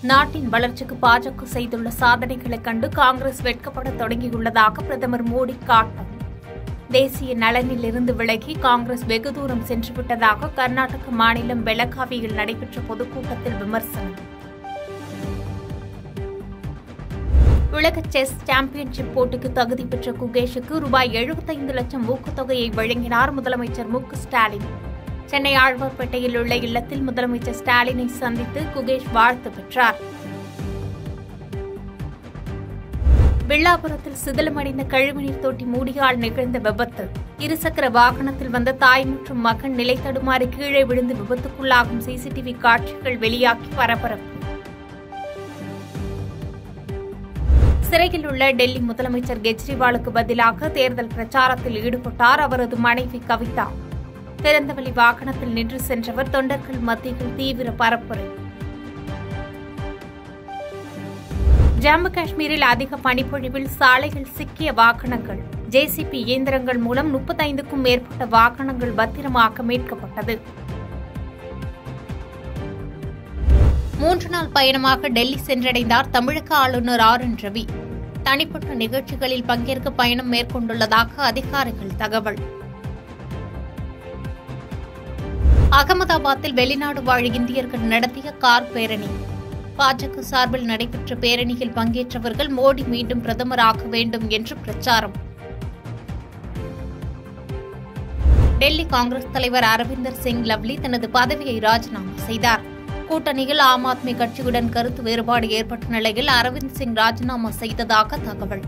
நாட்டின் வளர்ச்சிக்கு பாஜக செய்துள்ள சாதனைகளைக் கண்டு காங்கிரஸ் வெட்கப்பட தொடங்கியுள்ளதாக பிரதமர் மோடி காட்டம் தேசிய நலனில் இருந்து விலகி காங்கிரஸ் வெகு தூரம் சென்றுவிட்டதாக கர்நாடக மாநிலம் பெலகாவியில் நடைபெற்ற பொதுக்கூட்டத்தில் விமர்சனம் உலக செஸ் சாம்பியன்ஷிப் போட்டிக்கு தகுதி பெற்ற குகேஷுக்கு ரூபாய் எழுபத்தைந்து லட்சம் ஊக்கத்தொகையை வழங்கினார் முதலமைச்சர் மு க ஸ்டாலின் சென்னை ஆழ்வார்பேட்டையில் உள்ள இல்லத்தில் முதலமைச்சர் ஸ்டாலினை சந்தித்து குகேஷ் வாழ்த்து பெற்றார் வெள்ளாபுரத்தில் சிதிலமடைந்த கழிவுநீர் தொட்டி மூடியால் நிகழ்ந்த விபத்து இருசக்கர வாகனத்தில் வந்த தாய் மற்றும் மகன் நிலை தடுமாறி கீழே விழுந்து விபத்துக்குள்ளாகும் சிசிடிவி காட்சிகள் வெளியாகி பரபரப்பு சிறையில் உள்ள டெல்லி முதலமைச்சர் கெஜ்ரிவாலுக்கு பதிலாக தேர்தல் பிரச்சாரத்தில் ஈடுபட்டார் அவரது மனைவி கவிதா திறந்தவெளி வாகனத்தில் நின்று சென்றவர் தொண்டர்கள் மத்தியில் தீவிர பரப்புரை ஜம்மு காஷ்மீரில் அதிக பனிப்பொழிவில் சாலையில் சிக்கிய வாகனங்கள் ஜேசிபி இயந்திரங்கள் மூலம் முப்பத்தைந்துக்கும் மேற்பட்ட வாகனங்கள் பத்திரமாக மீட்கப்பட்டது மூன்று நாள் பயணமாக டெல்லி சென்றடைந்தார் தமிழக ஆளுநர் ஆர் என் ரவி தனிப்பட்ட நிகழ்ச்சிகளில் பங்கேற்க பயணம் மேற்கொண்டுள்ளதாக அதிகாரிகள் தகவல் அகமதாபாத்தில் வெளிநாடு வாழ் இந்தியர்கள் நடத்திய கார் பேரணி பாஜக சார்பில் நடைபெற்ற பேரணியில் பங்கேற்றவர்கள் மோடி மீண்டும் பிரதமராக வேண்டும் என்று பிரச்சாரம் டெல்லி காங்கிரஸ் தலைவர் அரவிந்தர் சிங் லவ்லி தனது பதவியை ராஜினாமா செய்தார் கூட்டணியில் ஆம் ஆத்மி கட்சியுடன் கருத்து வேறுபாடு ஏற்பட்ட நிலையில் அரவிந்த் சிங் ராஜினாமா செய்ததாக தகவல்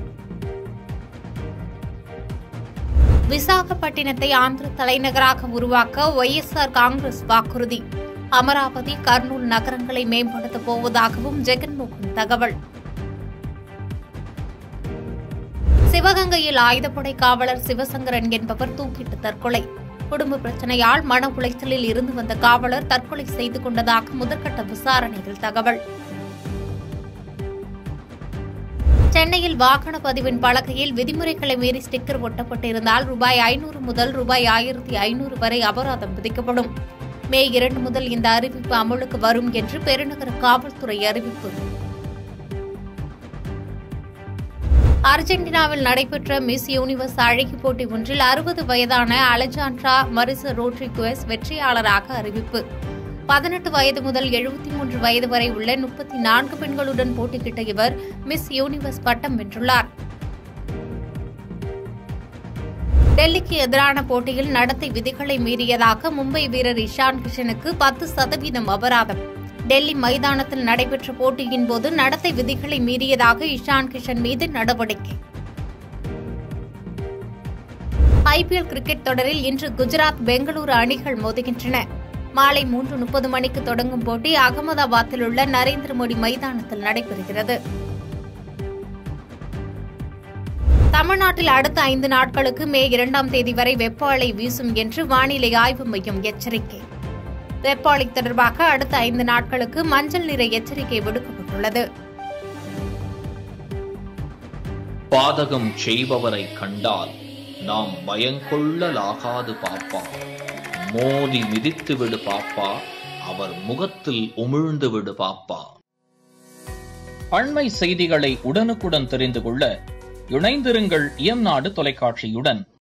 விசாகப்பட்டினத்தை ஆந்திர தலைநகராக உருவாக்க ஒய்எஸ்ஆர் காங்கிரஸ் வாக்குறுதி அமராவதி கர்னூல் நகரங்களை மேம்படுத்தப் போவதாகவும் ஜெகன்மோகன் தகவல் சிவகங்கையில் ஆயுதப்படை காவலர் சிவசங்கரன் என்பவர் தூக்கிட்டு தற்கொலை குடும்ப பிரச்சனையால் மன உளைச்சலில் இருந்து வந்த காவலர் தற்கொலை செய்து கொண்டதாக முதற்கட்ட விசாரணையில் தகவல் சென்னையில் வாகன பதிவின் பலகையில் விதிமுறைகளை மீறி ஸ்டிக்கர் ஒட்டப்பட்டிருந்தால் ரூபாய் ஐநூறு முதல் ரூபாய் ஆயிரத்தி ஐநூறு வரை அபராதம் விதிக்கப்படும் மே இரண்டு முதல் இந்த அறிவிப்பு அமலுக்கு வரும் என்று பெருநகர காவல்துறை அறிவிப்பு அர்ஜென்டினாவில் நடைபெற்ற மிஸ் யூனிவர்ஸ் அழகி போட்டி ஒன்றில் அறுபது வயதான அலெஜாண்ட்ரா மரிச ரோட்ரிகுவஸ் வெற்றியாளராக அறிவிப்பு பதினெட்டு வயது முதல் எழுபத்தி மூன்று வயது வரை உள்ள முப்பத்தி நான்கு பெண்களுடன் போட்டியிட்ட இவர் மிஸ் யூனிவர்ஸ் பட்டம் வென்றுள்ளார் டெல்லிக்கு எதிரான போட்டியில் நடத்தை விதிகளை மீறியதாக மும்பை வீரர் இஷான் கிஷனுக்கு பத்து சதவீதம் அபராதம் டெல்லி மைதானத்தில் நடைபெற்ற போட்டியின் போது நடத்தை விதிகளை மீறியதாக இஷான் கிஷன் மீது நடவடிக்கை ஐபிஎல் கிரிக்கெட் தொடரில் இன்று குஜராத் பெங்களூரு அணிகள் மோதுகின்றன மாலை மூன்று முப்பது மணிக்கு தொடங்கும் போட்டி அகமதாபாத்தில் உள்ள நரேந்திர மோடி மைதானத்தில் நடைபெறுகிறது தமிழ்நாட்டில் அடுத்த ஐந்து நாட்களுக்கு மே இரண்டாம் தேதி வரை வெப்ப அலை வீசும் என்று வானிலை ஆய்வு மையம் எச்சரிக்கை வெப்ப அலை தொடர்பாக அடுத்த ஐந்து நாட்களுக்கு மஞ்சள் நிற எச்சரிக்கை விடுக்கப்பட்டுள்ளது பாதகம் செய்பவரை கண்டால் நாம் பயங்கொள்ளலாகாது பாப்பா மோதி மிதித்து விடு பாப்பா அவர் முகத்தில் உமிழ்ந்து விடு பாப்பா அண்மை செய்திகளை உடனுக்குடன் தெரிந்து கொள்ள இணைந்திருங்கள் இயம்நாடு தொலைக்காட்சியுடன்